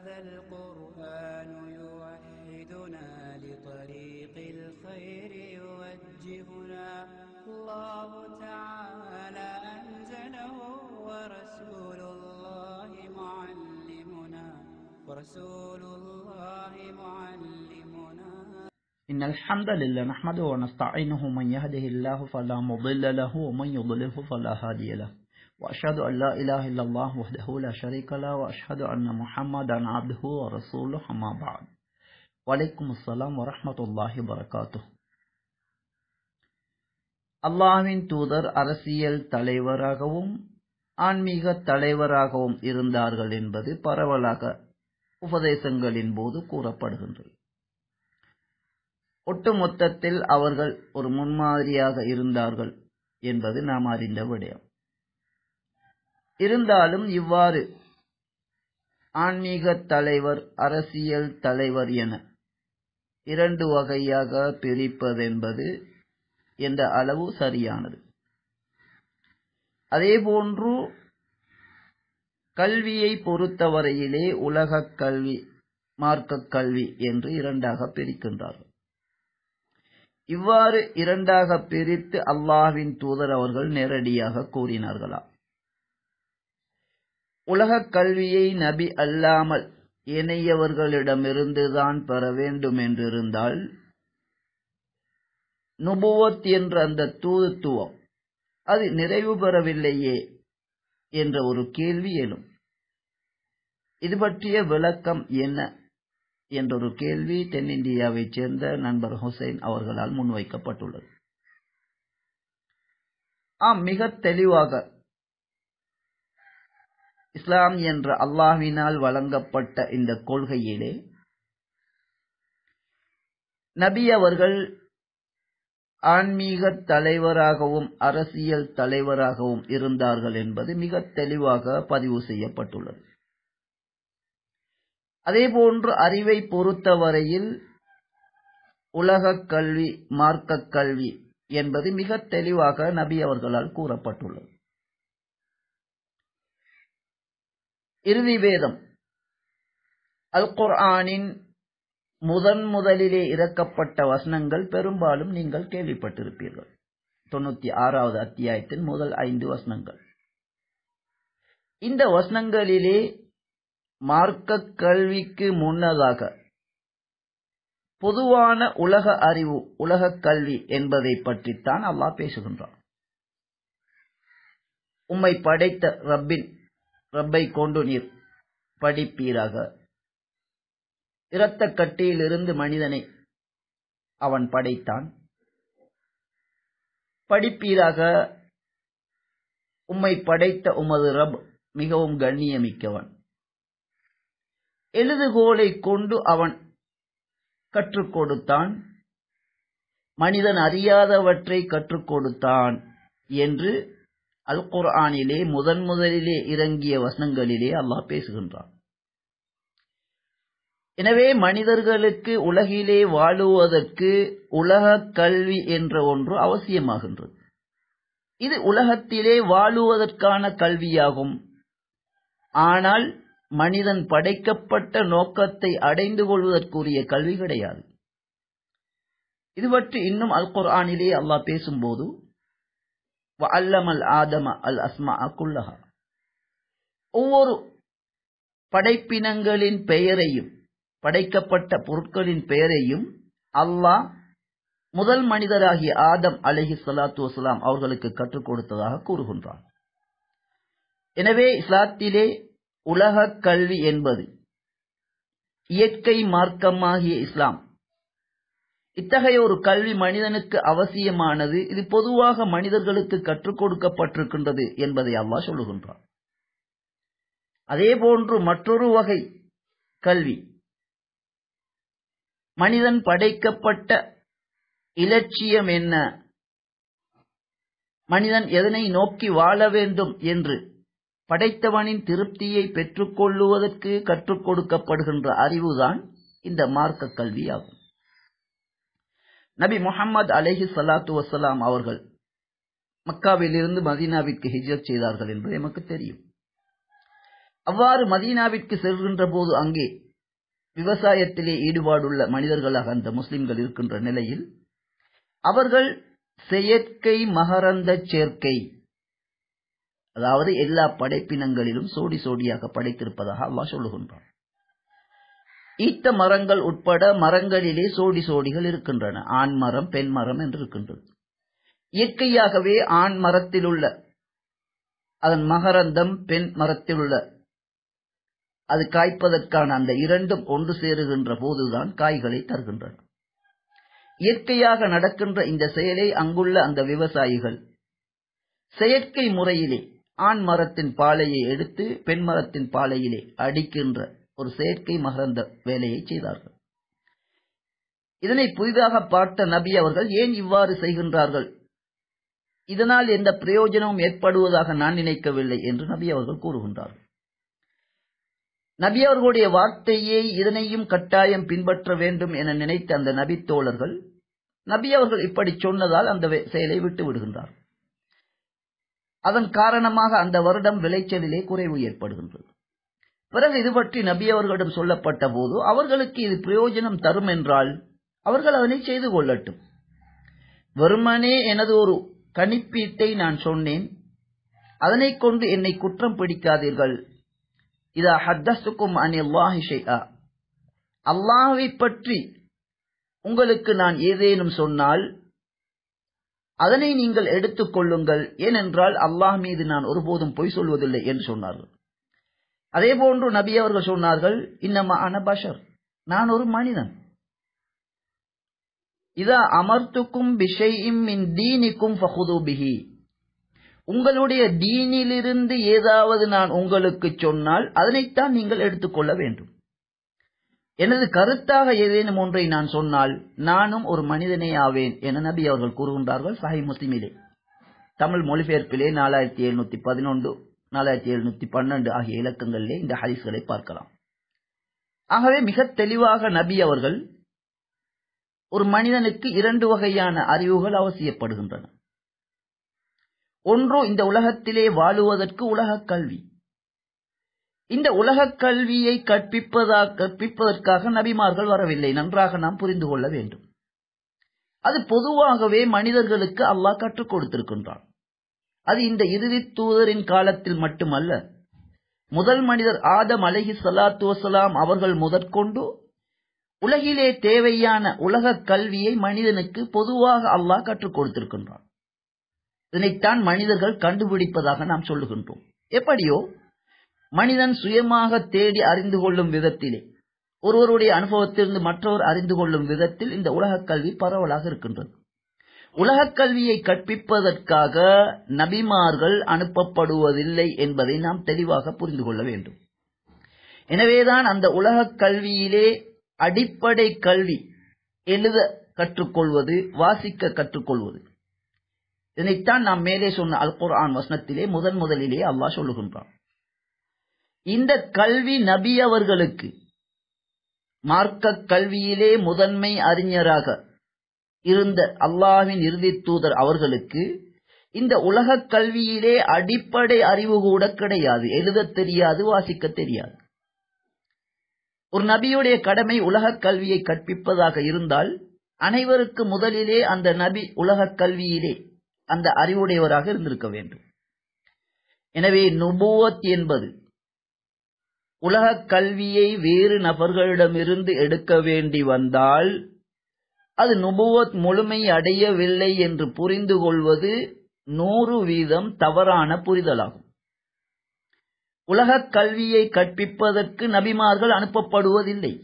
هذا القرآن يوحدنا لطريق الخير يوجهنا الله تعالى أنزله ورسول الله معلمنا ورسول الله معلمنا إن الحمد لله نحمده ونستعينه من يهده الله فلا مضل له ومن يضلله فلا هادي له وأشهد أن لا إله إلا الله وحده لا شريك له وأشهد أن محمدا عبده ورسوله أما بعد وعليكم السلام ورحمة الله وبركاته அல்லாஹ்வின் தூதர் அரசியல் தலைவராகவும் ஆன்மீக தலைவராகவும் இருந்தார்கள் என்பது பரவலாக உபதேசங்களின் போது கூறப்படுகின்றது ஒட்டுமொத்தத்தில் அவர்கள் ஒரு முன்மாதிரியாக இருந்தார்கள் என்பது நாம் அறிந்த விடயம் இருந்தாலும் இவ்வாறு ஆன்மீக தலைவர் அரசியல் தலைவர் என இரண்டு வகையாக பிரிப்பதென்பது என்ற அளவு சரியானது அதேபோன்று கல்வியை பொறுத்தவரையிலே உலக கல்வி மார்க்க கல்வி என்று இரண்டாக பிரிக்கின்றார்கள் இவ்வாறு இரண்டாக பிரித்து அல்லாஹ்வின் தூதர் அவர்கள் நேரடியாக கூறினார்களா உலகக் கல்வியை நபி அல்லாமல் இணையவர்களிடமிருந்துதான் பெற வேண்டும் என்றிருந்தால் நுபுவத் என்ற அந்த தூதுத்துவம் அது நிறைவு பெறவில்லையே என்ற ஒரு கேள்வி எழும் இது பற்றிய விளக்கம் என்ன என்றொரு கேள்வி தென்னிந்தியாவைச் சேர்ந்த நண்பர் ஹுசைன் அவர்களால் முன்வைக்கப்பட்டுள்ளது ஆம் மிக தெளிவாக இஸ்லாம் என்ற அல்லாஹ்வினால் வழங்கப்பட்ட இந்த கொள்கையிலே நபி அவர்கள் ஆன்மீக தலைவராகவும் அரசியல் தலைவராகவும் இருந்தார்கள் என்பது மிக தெளிவாக பதிவு செய்யப்பட்டுள்ளது அதேபோன்று அறிவை பொறுத்தவரையில் உலகக் கல்வி மார்க்க கல்வி என்பது மிக தெளிவாக நபி அவர்களால் கூறப்பட்டுள்ளது இறுதி வேதம் அல் குர்ஆனின் முதன் முதலிலே இறக்கப்பட்ட வசனங்கள் பெரும்பாலும் நீங்கள் கேள்விப்பட்டிருப்பீர்கள் தொண்ணூத்தி ஆறாவது அத்தியாயத்தின் முதல் ஐந்து வசனங்கள் இந்த வசனங்களிலே மார்க்க கல்விக்கு முன்னதாக பொதுவான உலக அறிவு உலக கல்வி என்பதை பற்றித்தான் அல்லாஹ் பேசுகின்றான் உம்மை படைத்த ரப்பின் ரப்பை கொண்டு நீர் படிப்பீராக இரத்த கட்டியிலிருந்து மனிதனை அவன் படைத்தான் படிப்பீராக உம்மை படைத்த உமது ரப் மிகவும் கண்ணியமிக்கவன் எழுதுகோலை கொண்டு அவன் கற்றுக் கொடுத்தான் மனிதன் அறியாதவற்றை கற்றுக் கொடுத்தான் என்று அல் குர்ஆனிலே முதன் முதலிலே இறங்கிய வசனங்களிலே அல்லாஹ் பேசுகின்றான் எனவே மனிதர்களுக்கு உலகிலே வாழுவதற்கு உலக கல்வி என்ற ஒன்று அவசியமாகின்றது இது உலகத்திலே வாழுவதற்கான கல்வியாகும் ஆனால் மனிதன் படைக்கப்பட்ட நோக்கத்தை அடைந்து கொள்வதற்குரிய கல்வி கிடையாது இது பற்றி இன்னும் அல் குர்ஆனிலே அல்லாஹ் பேசும்போது அல்லமல் ஆதம அல் அஸ்மா குல்லஹா ஒவ்வொரு படைப்பினங்களின் பெயரையும் படைக்கப்பட்ட பொருட்களின் பெயரையும் அல்லாஹ் முதல் மனிதராகிய ஆதம் அலஹி சலாத்து வசலாம் அவர்களுக்கு கற்றுக் கொடுத்ததாக கூறுகின்றான் எனவே இஸ்லாத்திலே உலக கல்வி என்பது இயற்கை மார்க்கமாகிய இஸ்லாம் இத்தகைய ஒரு கல்வி மனிதனுக்கு அவசியமானது இது பொதுவாக மனிதர்களுக்கு கற்றுக் கொடுக்கப்பட்டிருக்கின்றது என்பதை அல்லாஹ் சொல்லுகின்றான் அதேபோன்று மற்றொரு வகை கல்வி மனிதன் படைக்கப்பட்ட இலட்சியம் என்ன மனிதன் எதனை நோக்கி வாழ வேண்டும் என்று படைத்தவனின் திருப்தியை பெற்றுக் கொள்ளுவதற்கு கற்றுக் கொடுக்கப்படுகின்ற அறிவுதான் இந்த மார்க்க கல்வியாகும் நபி முகமது அலஹி சலாத்து வசலாம் அவர்கள் மக்காவிலிருந்து மதீனாவிற்கு ஹிஜ்ரத் செய்தார்கள் என்பது எமக்கு தெரியும் அவ்வாறு மதீனாவிற்கு செல்கின்ற போது அங்கே விவசாயத்திலே ஈடுபாடுள்ள மனிதர்களாக அந்த முஸ்லிம்கள் இருக்கின்ற நிலையில் அவர்கள் செயற்கை மகரந்த சேர்க்கை அதாவது எல்லா படைப்பினங்களிலும் சோடி சோடியாக படைத்திருப்பதாக அல்லாஹ் சொல்லுகின்றான் ஈத்த மரங்கள் உட்பட மரங்களிலே சோடி சோடிகள் இருக்கின்றன ஆண் மரம் பெண் மரம் என்று இருக்கின்றது இயற்கையாகவே ஆண் மரத்தில் உள்ள அதன் மகரந்தம் பெண் மரத்தில் உள்ள அது காய்ப்பதற்கான அந்த இரண்டும் ஒன்று சேருகின்ற போதுதான் காய்களை தருகின்றன இயற்கையாக நடக்கின்ற இந்த செயலை அங்குள்ள அந்த விவசாயிகள் செயற்கை முறையிலே ஆண் மரத்தின் பாலையை எடுத்து பெண் மரத்தின் பாலையிலே அடிக்கின்ற ஒரு செயற்கை மகரந்த வேலையை செய்தார்கள் இதனை புதிதாக பார்த்த நபி அவர்கள் ஏன் இவ்வாறு செய்கின்றார்கள் இதனால் எந்த பிரயோஜனமும் ஏற்படுவதாக நான் நினைக்கவில்லை என்று நபி அவர்கள் கூறுகின்றார்கள் நபி அவர்களுடைய வார்த்தையை இதனையும் கட்டாயம் பின்பற்ற வேண்டும் என நினைத்த அந்த நபி தோழர்கள் நபி அவர்கள் இப்படி சொன்னதால் அந்த செயலை விட்டு விடுகின்றார் அதன் காரணமாக அந்த வருடம் விளைச்சலிலே குறைவு ஏற்படுகின்றது பிறகு இது பற்றி நபி அவர்களிடம் சொல்லப்பட்ட போது அவர்களுக்கு இது பிரயோஜனம் தரும் என்றால் அவர்கள் அதனை செய்து கொள்ளட்டும் வெறுமனே எனது ஒரு கணிப்பீட்டை நான் சொன்னேன் அதனை கொண்டு என்னை குற்றம் பிடிக்காதீர்கள் இதா ஹத்தசுக்கும் அனி அல்லாஹி ஷைஆ அல்லாஹை பற்றி உங்களுக்கு நான் ஏதேனும் சொன்னால் அதனை நீங்கள் எடுத்துக் கொள்ளுங்கள் ஏனென்றால் அல்லாஹ் மீது நான் ஒருபோதும் பொய் சொல்வதில்லை என்று சொன்னார்கள் அதே போன்று நபி அவர்கள் சொன்னார்கள் இன்னமா அனபஷர் நான் ஒரு மனிதன் இதா அமர்த்துக்கும் விஷயம் மின் தீனிக்கும் ஃபஹுதுபிஹி உங்களுடைய தீனிலிருந்து ஏதாவது நான் உங்களுக்கு சொன்னால் அதனைத்தான் நீங்கள் எடுத்துக்கொள்ள வேண்டும் எனது கருத்தாக ஏதேனும் ஒன்றை நான் சொன்னால் நானும் ஒரு மனிதனே ஆவேன் என நபி அவர்கள் கூறுகின்றார்கள் சஹி முஸ்லிமிலே தமிழ் மொழிபெயர்ப்பிலே நாலாயிரத்தி எழுநூத்தி பதினொன்று நாலாயிரத்தி எழுநூத்தி பன்னெண்டு ஆகிய இலக்கங்களிலே இந்த ஹரிஸ்களை பார்க்கலாம் ஆகவே மிக தெளிவாக நபி அவர்கள் ஒரு மனிதனுக்கு இரண்டு வகையான அறிவுகள் அவசியப்படுகின்றன ஒன்று இந்த உலகத்திலே வாழுவதற்கு உலகக் கல்வி இந்த உலகக் கல்வியை கற்பிப்பதா கற்பிப்பதற்காக நபிமார்கள் வரவில்லை நன்றாக நாம் புரிந்து கொள்ள வேண்டும் அது பொதுவாகவே மனிதர்களுக்கு அல்லாஹ் கற்றுக் கொடுத்திருக்கின்றான் அது இந்த இறுதி தூதரின் காலத்தில் மட்டுமல்ல முதல் மனிதர் ஆதம் அலஹி சலாத்து வசலாம் அவர்கள் முதற்கொண்டு உலகிலே தேவையான உலக கல்வியை மனிதனுக்கு பொதுவாக அல்லாஹ் கற்றுக் கொடுத்திருக்கின்றான் இதனைத்தான் மனிதர்கள் கண்டுபிடிப்பதாக நாம் சொல்லுகின்றோம் எப்படியோ மனிதன் சுயமாக தேடி அறிந்து கொள்ளும் விதத்திலே ஒருவருடைய அனுபவத்திலிருந்து மற்றவர் அறிந்து கொள்ளும் விதத்தில் இந்த உலகக் கல்வி பரவலாக இருக்கின்றது உலகக் கல்வியை கற்பிப்பதற்காக நபிமார்கள் அனுப்பப்படுவதில்லை என்பதை நாம் தெளிவாக புரிந்து கொள்ள வேண்டும் எனவேதான் அந்த உலகக் கல்வியிலே அடிப்படை கல்வி எழுத கற்றுக்கொள்வது வாசிக்க கற்றுக்கொள்வது இதனைத்தான் நாம் மேலே சொன்ன அல் குர்ஆன் வசனத்திலே முதன் முதலிலே அல்லாஹ் சொல்லுகின்றான் இந்த கல்வி நபி அவர்களுக்கு மார்க்க கல்வியிலே முதன்மை அறிஞராக இருந்த அல்லாஹ்வின் இறுதி தூதர் அவர்களுக்கு இந்த உலக கல்வியிலே அடிப்படை அறிவு கூட கிடையாது எழுத தெரியாது வாசிக்க தெரியாது ஒரு நபியுடைய கடமை உலக கல்வியை கற்பிப்பதாக இருந்தால் அனைவருக்கு முதலிலே அந்த நபி உலக கல்வியிலே அந்த அறிவுடையவராக இருந்திருக்க வேண்டும் எனவே நுபுவத் என்பது உலக கல்வியை வேறு நபர்களிடமிருந்து எடுக்க வேண்டி வந்தால் அது நுபுவத் முழுமை அடையவில்லை என்று புரிந்து கொள்வது நூறு வீதம் தவறான புரிதலாகும் உலகக் கல்வியை கற்பிப்பதற்கு நபிமார்கள் அனுப்பப்படுவதில்லை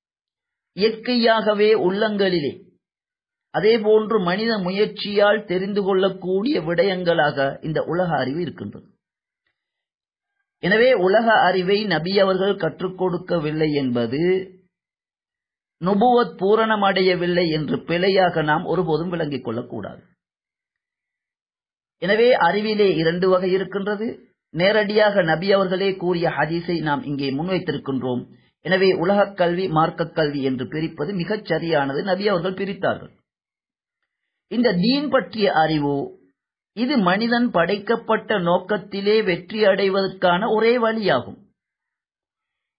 இயற்கையாகவே உள்ளங்களிலே அதேபோன்று மனித முயற்சியால் தெரிந்து கொள்ளக்கூடிய விடயங்களாக இந்த உலக அறிவு இருக்கின்றது எனவே உலக அறிவை நபி அவர்கள் கற்றுக் கொடுக்கவில்லை என்பது நுபுவத் பூரணமடையவில்லை என்று பிழையாக நாம் ஒருபோதும் விளங்கிக் கொள்ளக்கூடாது எனவே அறிவிலே இரண்டு வகை இருக்கின்றது நேரடியாக நபி அவர்களே கூறிய ஹதீஸை நாம் இங்கே முன்வைத்திருக்கின்றோம் எனவே உலகக் கல்வி மார்க்கக் கல்வி என்று பிரிப்பது மிகச் சரியானது நபி அவர்கள் பிரித்தார்கள் இந்த தீன் பற்றிய அறிவு இது மனிதன் படைக்கப்பட்ட நோக்கத்திலே வெற்றி அடைவதற்கான ஒரே வழியாகும்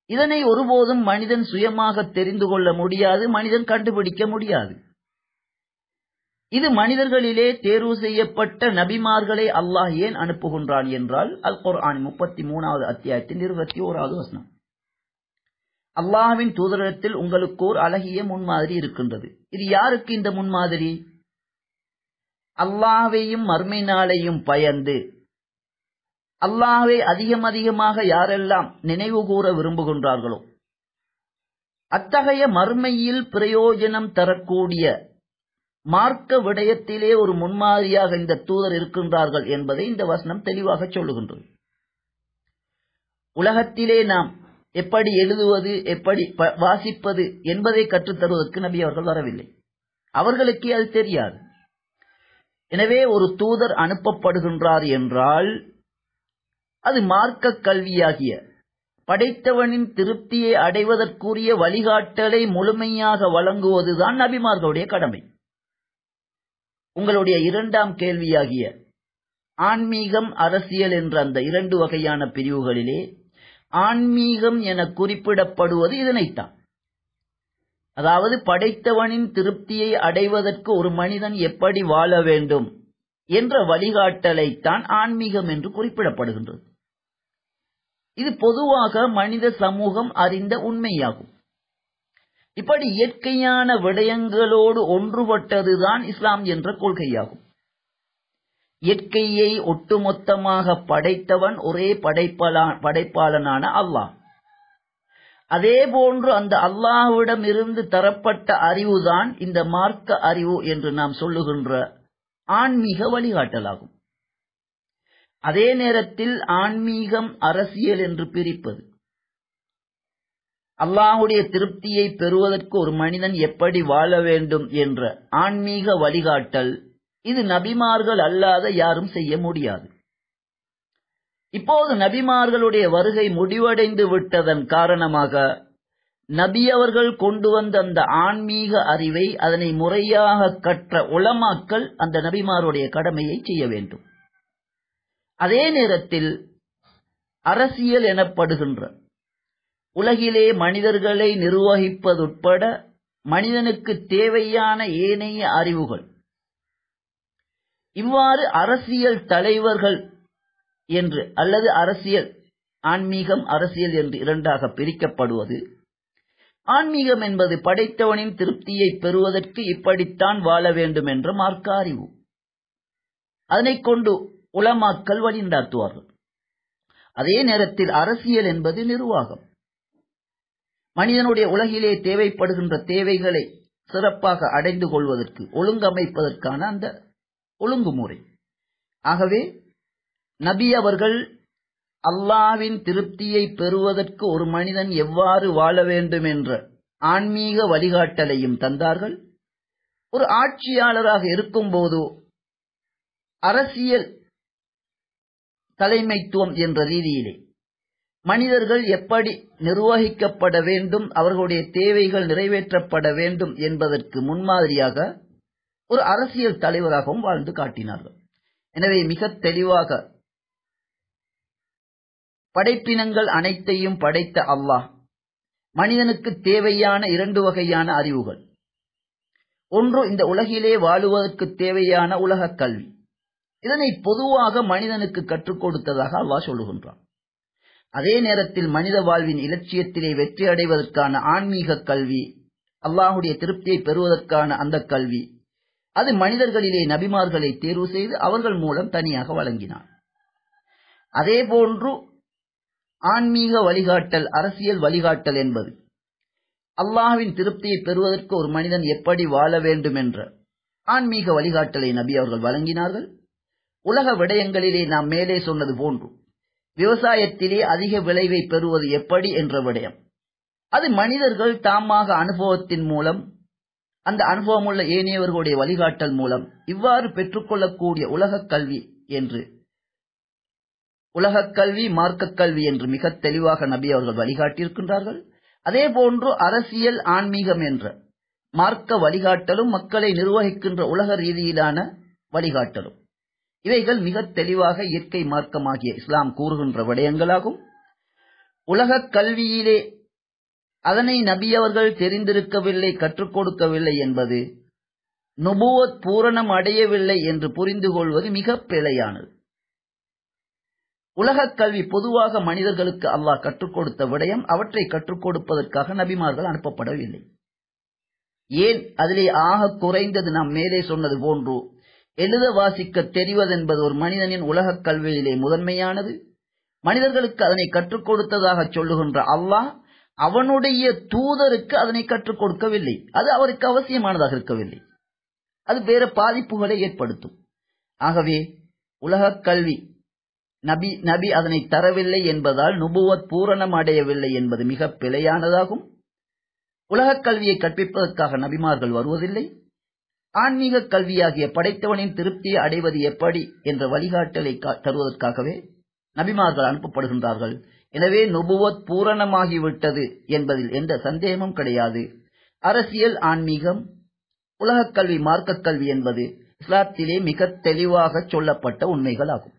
இதனை ஒருபோதும் மனிதன் சுயமாக தெரிந்து கொள்ள முடியாது மனிதன் கண்டுபிடிக்க முடியாது இது மனிதர்களிலே தேர்வு செய்யப்பட்ட நபிமார்களை அல்லாஹ் ஏன் அனுப்புகின்றான் என்றால் அல் குர்ஆன் முப்பத்தி மூணாவது அத்தியாயத்தின் இருபத்தி ஓராவது வசனம் அல்லாஹ்வின் தூதரத்தில் உங்களுக்கு ஒரு அழகிய முன்மாதிரி இருக்கின்றது இது யாருக்கு இந்த முன்மாதிரி அல்லாஹ்வையும் மர்மை நாளையும் பயந்து அல்லாஹ்வை அதிகம் அதிகமாக யாரெல்லாம் நினைவு கூற விரும்புகின்றார்களோ அத்தகைய மர்மையில் பிரயோஜனம் தரக்கூடிய மார்க்க விடயத்திலே ஒரு முன்மாதிரியாக இந்த தூதர் இருக்கின்றார்கள் என்பதை இந்த வசனம் தெளிவாக சொல்லுகின்றது உலகத்திலே நாம் எப்படி எழுதுவது எப்படி ப- வாசிப்பது என்பதை கற்றுத்தருவதற்கு நபி அவர்கள் வரவில்லை அவர்களுக்கே அது தெரியாது எனவே ஒரு தூதர் அனுப்பப்படுகின்றார் என்றால் அது மார்க்க கல்வியாகிய படைத்தவனின் திருப்தியை அடைவதற்குரிய வழிகாட்டலை முழுமையாக வழங்குவதுதான் நபிமார்களுடைய கடமை உங்களுடைய இரண்டாம் கேள்வியாகிய ஆன்மீகம் அரசியல் என்ற அந்த இரண்டு வகையான பிரிவுகளிலே ஆன்மீகம் என குறிப்பிடப்படுவது இதனைத்தான் அதாவது படைத்தவனின் திருப்தியை அடைவதற்கு ஒரு மனிதன் எப்படி வாழ வேண்டும் என்ற வழிகாட்டலைத்தான் ஆன்மீகம் என்று குறிப்பிடப்படுகின்றது இது பொதுவாக மனித சமூகம் அறிந்த உண்மையாகும் இப்படி இயற்கையான விடயங்களோடு ஒன்றுபட்டதுதான் இஸ்லாம் என்ற கொள்கையாகும் இயற்கையை ஒட்டுமொத்தமாக படைத்தவன் ஒரே படைப்பலா படைப்பாளனான அல்லாஹ் அதே போன்று அந்த அல்லாஹ்விடம் இருந்து தரப்பட்ட அறிவுதான் இந்த மார்க்க அறிவு என்று நாம் சொல்லுகின்ற ஆன்மீக வழிகாட்டலாகும் அதே நேரத்தில் ஆன்மீகம் அரசியல் என்று பிரிப்பது அல்லாஹுடைய திருப்தியை பெறுவதற்கு ஒரு மனிதன் எப்படி வாழ வேண்டும் என்ற ஆன்மீக வழிகாட்டல் இது நபிமார்கள் அல்லாத யாரும் செய்ய முடியாது இப்போது நபிமார்களுடைய வருகை முடிவடைந்து விட்டதன் காரணமாக நபி அவர்கள் கொண்டு வந்த அந்த ஆன்மீக அறிவை அதனை முறையாக கற்ற உலமாக்கள் அந்த நபிமாருடைய கடமையை செய்ய வேண்டும் அதே நேரத்தில் அரசியல் எனப்படுகின்ற உலகிலே மனிதர்களை நிர்வகிப்பதுட்பட மனிதனுக்கு தேவையான ஏனைய அறிவுகள் இவ்வாறு அரசியல் தலைவர்கள் என்று அல்லது அரசியல் ஆன்மீகம் அரசியல் என்று இரண்டாக பிரிக்கப்படுவது ஆன்மீகம் என்பது படைத்தவனின் திருப்தியை பெறுவதற்கு இப்படித்தான் வாழ வேண்டும் என்ற மார்க்க அறிவு அதனைக் கொண்டு உலமாக்கல் வழிநடாத்துவார்கள் அதே நேரத்தில் அரசியல் என்பது நிர்வாகம் மனிதனுடைய உலகிலே தேவைப்படுகின்ற தேவைகளை சிறப்பாக அடைந்து கொள்வதற்கு ஒழுங்கமைப்பதற்கான அந்த ஒழுங்குமுறை ஆகவே நபி அவர்கள் அல்லாவின் திருப்தியை பெறுவதற்கு ஒரு மனிதன் எவ்வாறு வாழ வேண்டும் என்ற ஆன்மீக வழிகாட்டலையும் தந்தார்கள் ஒரு ஆட்சியாளராக இருக்கும்போது அரசியல் தலைமைத்துவம் என்ற ரீதியிலே மனிதர்கள் எப்படி நிர்வகிக்கப்பட வேண்டும் அவர்களுடைய தேவைகள் நிறைவேற்றப்பட வேண்டும் என்பதற்கு முன்மாதிரியாக ஒரு அரசியல் தலைவராகவும் வாழ்ந்து காட்டினார்கள் எனவே மிக தெளிவாக படைப்பினங்கள் அனைத்தையும் படைத்த அல்லாஹ் மனிதனுக்கு தேவையான இரண்டு வகையான அறிவுகள் ஒன்று இந்த உலகிலே வாழுவதற்கு தேவையான உலக கல்வி இதனை பொதுவாக மனிதனுக்கு கற்றுக் கொடுத்ததாக அல்லாஹ் சொல்லுகின்றான் அதே நேரத்தில் மனித வாழ்வின் இலட்சியத்திலே வெற்றி அடைவதற்கான ஆன்மீக கல்வி அல்லாஹுடைய திருப்தியை பெறுவதற்கான அந்த கல்வி அது மனிதர்களிலே நபிமார்களை தேர்வு செய்து அவர்கள் மூலம் தனியாக வழங்கினார் அதே போன்று ஆன்மீக வழிகாட்டல் அரசியல் வழிகாட்டல் என்பது அல்லாஹ்வின் திருப்தியை பெறுவதற்கு ஒரு மனிதன் எப்படி வாழ வேண்டும் என்ற ஆன்மீக வழிகாட்டலை நபி அவர்கள் வழங்கினார்கள் உலக விடயங்களிலே நாம் மேலே சொன்னது போன்று விவசாயத்திலே அதிக விளைவை பெறுவது எப்படி என்ற விடயம் அது மனிதர்கள் தாமாக அனுபவத்தின் மூலம் அந்த அனுபவமுள்ள ஏனையவர்களுடைய வழிகாட்டல் மூலம் இவ்வாறு பெற்றுக்கொள்ளக்கூடிய உலகக் கல்வி என்று உலகக் கல்வி மார்க்கக் கல்வி என்று மிக தெளிவாக நபி அவர்கள் வழிகாட்டியிருக்கின்றார்கள் அதே போன்று அரசியல் ஆன்மீகம் என்ற மார்க்க வழிகாட்டலும் மக்களை நிர்வகிக்கின்ற உலக ரீதியிலான வழிகாட்டலும் இவைகள் மிக தெளிவாக இயற்கை மார்க்கமாகிய இஸ்லாம் கூறுகின்ற விடயங்களாகும் உலக கல்வியிலே அதனை நபி அவர்கள் தெரிந்திருக்கவில்லை கற்றுக் கொடுக்கவில்லை என்பது நுபுவத் பூரணம் அடையவில்லை என்று புரிந்து கொள்வது மிக பிழையானது உலகக் கல்வி பொதுவாக மனிதர்களுக்கு அல்லாஹ் கற்றுக் கொடுத்த விடயம் அவற்றை கற்றுக் கொடுப்பதற்காக நபிமார்கள் அனுப்பப்படவில்லை ஏன் அதிலே ஆக குறைந்தது நாம் மேலே சொன்னது போன்று எழுத வாசிக்க தெரிவதென்பது ஒரு மனிதனின் உலகக் கல்வியிலே முதன்மையானது மனிதர்களுக்கு அதனை கற்றுக் கொடுத்ததாக சொல்லுகின்ற அல்லாஹ் அவனுடைய தூதருக்கு அதனை கற்றுக் கொடுக்கவில்லை அது அவருக்கு அவசியமானதாக இருக்கவில்லை அது வேற பாதிப்புகளை ஏற்படுத்தும் ஆகவே உலகக் கல்வி நபி நபி அதனை தரவில்லை என்பதால் நுபுவத் பூரணம் அடையவில்லை என்பது மிக பிழையானதாகும் உலகக் கல்வியை கற்பிப்பதற்காக நபிமார்கள் வருவதில்லை ஆன்மீக கல்வியாகிய படைத்தவனின் திருப்தியை அடைவது எப்படி என்ற வழிகாட்டலை தருவதற்காகவே நபிமார்கள் அனுப்பப்படுகின்றார்கள் எனவே நுபுவத் பூரணமாகிவிட்டது என்பதில் எந்த சந்தேகமும் கிடையாது அரசியல் ஆன்மீகம் உலகக் கல்வி மார்க்கக் கல்வி என்பது இஸ்லாத்திலே மிக தெளிவாக சொல்லப்பட்ட உண்மைகளாகும்